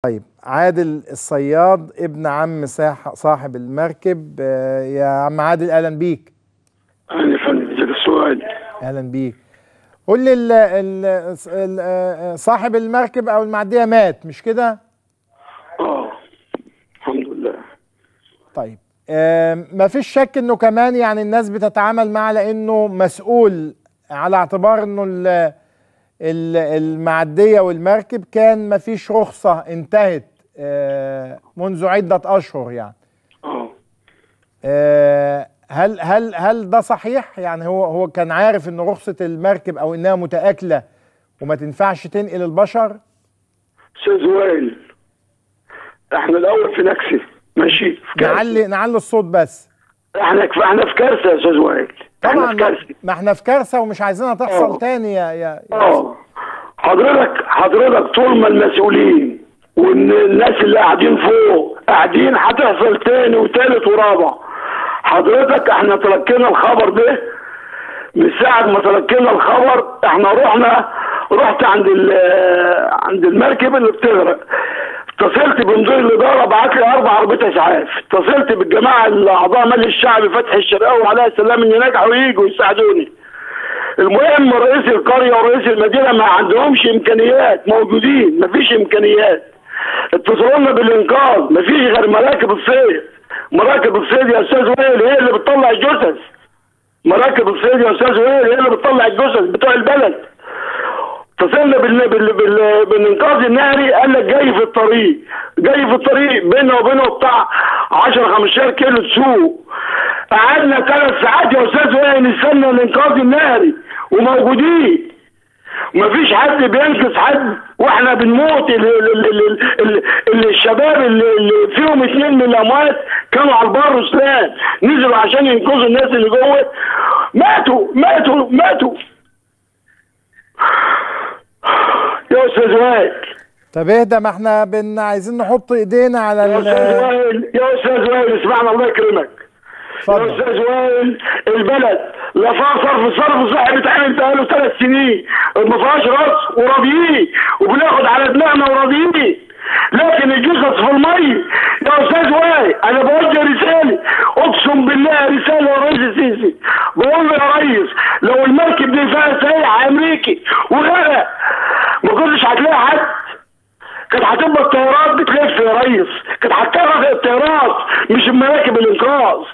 طيب عادل الصياد ابن عم ساح- صاحب المركب آه، يا عم عادل اهلا بيك أنا فندم ازيك السؤال اهلا بيك قول لي ال ال ال آه، صاحب المركب او المعديه مات مش كده اه الحمد لله طيب ما فيش شك انه كمان يعني الناس بتتعامل معه لانه مسؤول على اعتبار انه ال- ال- المعديه والمركب كان ما فيش رخصه انتهت آه، منذ عده اشهر يعني اه آه، هل هل هل ده صحيح؟ يعني هو هو كان عارف ان رخصة المركب او انها متآكلة وما تنفعش تنقل البشر؟ استاذ وائل احنا الاول في نكسه ماشي في كارثة. نعلي نعلي الصوت بس احنا احنا في كارثه يا استاذ وائل احنا طبعا في ما, كارثه ما احنا في كارثة ومش عايزينها تحصل آه. تاني يا يا, يا اه حضرتك حضرتك طول ما المسؤولين والناس اللي قاعدين فوق قاعدين هتحصل تاني وتالت ورابع حضرتك احنا تلقينا الخبر ده من ساعة ما تلقينا الخبر احنا رحنا رحت عند ال- عند المركب اللي بتغرق اتصلت بمدير الاداره بعت لي اربع عربيات اسعاف اتصلت بالجماعه الاعضاء مجلس الشعب فتحي الشرقاوي وعلي السلام ان نجحوا يجوا يساعدوني المهم رئيس القريه ورئيس المدينه ما عندهمش امكانيات موجودين مفيش امكانيات اتصلوا لنا بالانقاذ مفيش غير مراكب الصيد مراكب الصيد يا استاذ وائل هي اللي بتطلع الجثث مراكب الصيد يا استاذ وائل هي اللي بتطلع الجثث بتوع البلد اتصلنا بال... بال... بال... بالانقاذ النهري قال لك جاي في الطريق جاي في الطريق بينه وبينه بتاع 10 15 كيلو تسوق قعدنا ثلاث ساعات يا استاذ وائل نستنى الانقاذ النهري وموجودين مفيش حد بينقذ حد واحنا بنموت ال ال ال ال ال ال الشباب اللي, اللي فيهم اثنين من الاموات كانوا على البر رسلان نزلوا عشان ينقذوا الناس اللي جوه ماتوا ماتوا ماتوا يا استاذ وائل طب اهدى ما احنا بن عايزين نحط ايدينا على يا استاذ ال وائل يا استاذ وائل اسمعنا الله يكرمك يا اتفضل استاذ وائل البلد لا فيها صرف صرف صحي بيتعمل بقاله ثلاث سنين ما فيهاش راس وراضيين وبناخد على دماغنا وراضيين لكن الجثث في المي يا استاذ وائل انا بوجه رساله اقسم بالله رساله يا رئيس السيسي بقول له يا ريس لو المركب دي فيها سايح امريكي وغرق ما كنتش هتلاقي حد كانت هتبقى الطيارات بتلف يا ريس كانت هتكرر الطيارات مش المراكب الانقاذ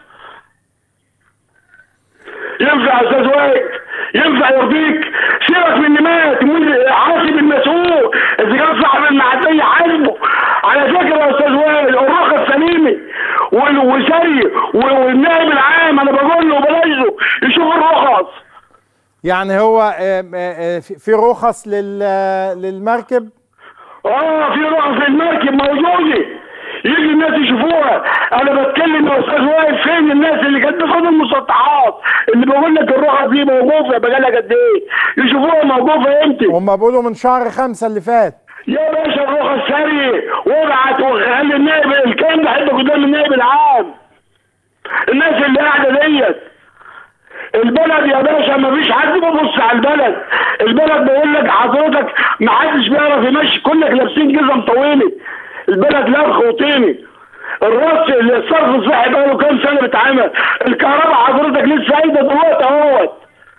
ينفع يا استاذ وائل ينفع يرضيك سيبك من اللي مات من حاسب المسؤول اذا كان صاحب المعديه حاسبه على فكره يا استاذ وائل الرخص سليمي وال- وسري والنائب العام انا بقول له بلاش له يشوف الرخص يعني هو آه، آه، آه، في في رخص لل للمركب اه في رخص المركب موجوده يجي الناس يشوفوها انا بتكلم يا استاذ وائل فين الناس اللي كانت بتاخد المسطحات اللي بقول لك الرخص دي موقوفه بقالها قد ايه يشوفوها موقوفه امتى هم بيقولوا من شهر خمسة اللي فات يا باشا الرخص سري وابعت وخلي النائب الكلام ده هيبقى قدام النائب العام الناس اللي قاعده ديت البلد يا باشا ما فيش حد بيبص على البلد البلد بيقول لك حضرتك ما حدش بيعرف يمشي كلك لابسين جزم طويله البلد لبخ وطيني الرص الصرف الصحي بقاله كام سنه بيتعمل الكهرباء حضرتك لسه قايده دلوقتي اهوت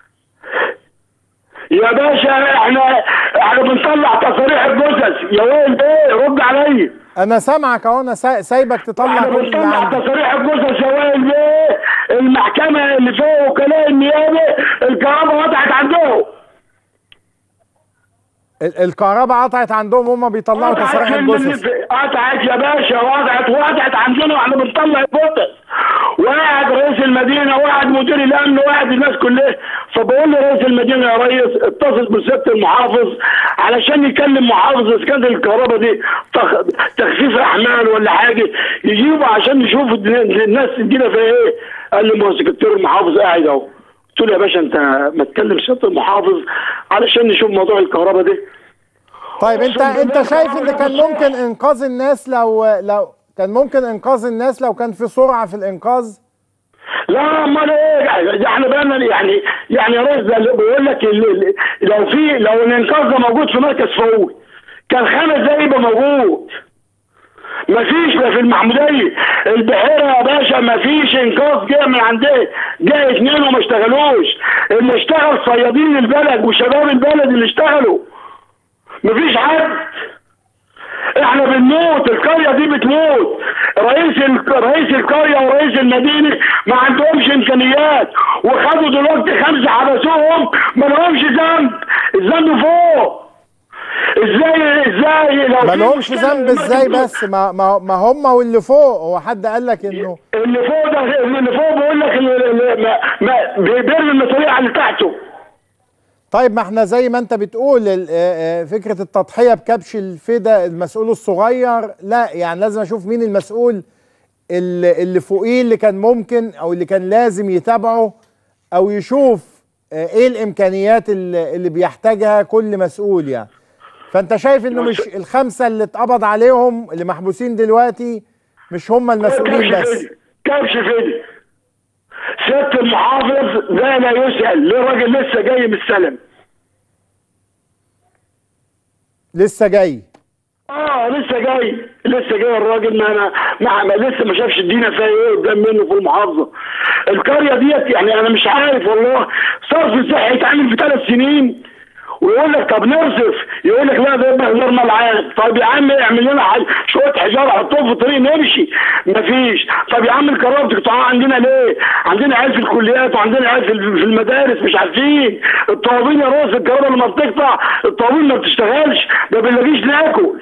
يا باشا احنا احنا بنطلع تصاريح الجثث يا وائل ايه رد عليا انا سامعك اهو انا سا- سايبك تطلع احنا كل اللي بنطلع عندك تصاريح الجثث يا وائل ايه المحكمه اللي فوق وكلاء النيابه الكهرباء قطعت عندهم ال- الكهرباء قطعت عندهم هم بيطلعوا قطعت تصاريح من- الجثث قطعت يا باشا وقعت وقعت عندنا واحنا بنطلع الجثث وقعد رئيس المدينه وقعد مدير الامن وقعد الناس كلها فبقول لرئيس المدينه يا ريس اتصل بسياده المحافظ علشان يكلم محافظ اسكان الكهرباء دي تخ- تخفيف احمال ولا حاجه يجيبوا عشان نشوف الدنيا- الناس الدنيا فيها ايه قال لي ما هو سكرتير المحافظ قاعد اهو قلت له يا باشا انت ما تكلم سياده المحافظ علشان نشوف موضوع الكهرباء ده طيب انت أقسم انت بالله شايف ان كان الكهرباء ممكن انقاذ الناس لو لو كان ممكن انقاذ الناس لو كان في سرعة في الانقاذ لا امال ايه ده احنا بقى يعني يعني يا ريس ده اللي بيقول لك ال- ال- لو في لو الانقاذ ده موجود في مركز فوق كان خمس دقايق يبقى موجود مفيش لا في المحموديه البحيره يا باشا مفيش انقاذ جه من عندها جه اتنين وما اشتغلوش اللي اشتغل صيادين البلد وشباب البلد اللي اشتغلوا مفيش حد احنا بنموت القريه دي بتموت رئيس ال... رئيس القريه ورئيس المدينه ما عندهمش امكانيات وخدوا دلوقتي خمسه حبسوهم ما لهمش ذنب الذنب فوق ازاي ازاي لو ما في لهمش مشكلة ذنب المركب ازاي دول- بس ما ما ما هم واللي فوق هو حد قال لك انه اللي فوق ده اللي فوق بيقول لك اللي- اللي- ما ما بيرمي المسؤوليه على اللي تحته طيب ما احنا زي ما انت بتقول ال- آه، آه، فكره التضحيه بكبش الفدا المسؤول الصغير لا يعني لازم اشوف مين المسؤول اللي, اللي فوقيه اللي كان ممكن او اللي كان لازم يتابعه او يشوف آه، ايه الامكانيات اللي, اللي بيحتاجها كل مسؤول يعني فانت شايف انه مش الخمسه اللي اتقبض عليهم اللي محبوسين دلوقتي مش هم المسؤولين كبش بس فدي كبش فدي سياده المحافظ ده لا يسال ليه راجل لسه جاي من السلم لسه جاي اه لسه جاي لسه جاي الراجل ما ما, ما, ما لسه ما شافش الدنيا فيها ايه قدام منه في المحافظه القريه ديت يعني انا مش عارف والله صرف صحي يتعمل في ثلاث سنين ويقول لك طب نرصف يقول لك لا ده يبقى غير ملعان طب يا عم اعمل لنا ح- شويه حجاره حطهم في الطريق نمشي مفيش طب يا عم الكهرباء بتقطعوها عندنا ليه؟ عندنا عيال في الكليات وعندنا عيال في في المدارس مش عارفين الطوابين يا راس الكهرباء لما بتقطع الطوابين ما بتشتغلش ما بنلاقيش ناكل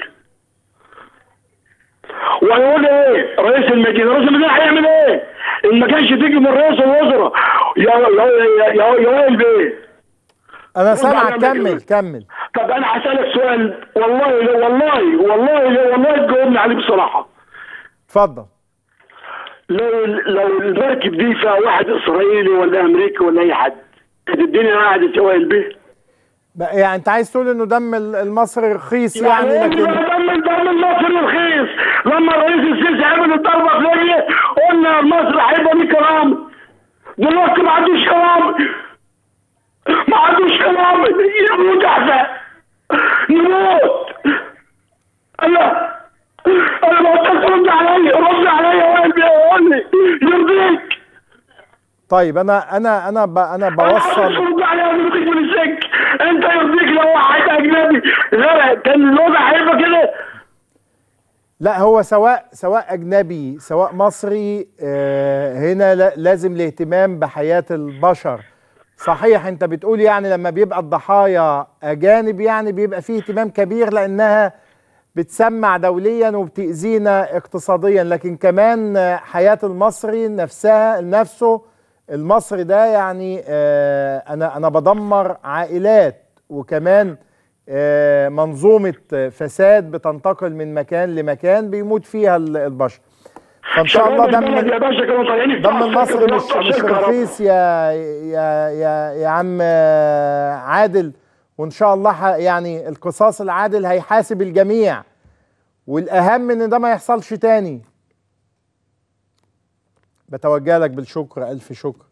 وهيقول ايه رئيس المدينه رئيس المدينه هيعمل ايه ان ما كانش تيجي من رئيس الوزراء يا يا يا يا, يا وائل بيه انا سامعك على كمل مكان. كمل طب انا هسالك سؤال والله لو والله والله لو والله تجاوبني عليه بصراحه اتفضل لو لو المركب دي فيها واحد اسرائيلي ولا امريكي ولا اي حد كانت الدنيا قعدت يا وائل بيه بقى يعني انت عايز تقول انه دم ال- المصري رخيص يعني يعني ايه لكن دم دم المصري رخيص لما الرئيس السيسي عمل الضربه في ليبيا قلنا المصري هيبقى ليه كلام دلوقتي ما عندوش كلام ما عندوش كلام يموت احسن نموت انا انا بقول رد عليا رد عليا وين بيقول لي يرضيك طيب انا انا انا ب... انا انا عايز بوصل ارد عليا يرضيك من السجن انت يرضيك لو واحد اجنبي لا كان الوضع هيبقى كده لا هو سواء سواء اجنبي سواء مصري آه هنا لا- لازم الاهتمام بحياة البشر صحيح انت بتقول يعني لما بيبقى الضحايا اجانب يعني بيبقى فيه اهتمام كبير لانها بتسمع دوليا وبتأذينا اقتصاديا لكن كمان آه، حياة المصري نفسها نفسه المصري ده يعني آه، انا انا بدمر عائلات وكمان آه، منظومة آه، فساد بتنتقل من مكان لمكان بيموت فيها ال- البشر فان شاء الله شباب البلد دم يا باشا كانوا طالعين دم يفتحوا المصري السكة مش ويقطعوا مش السكة. رخيص يا يا يا يا عم آه، عادل وان شاء الله ح- يعني القصاص العادل هيحاسب الجميع والاهم ان ده ما يحصلش تاني بتوجه لك بالشكر الف شكر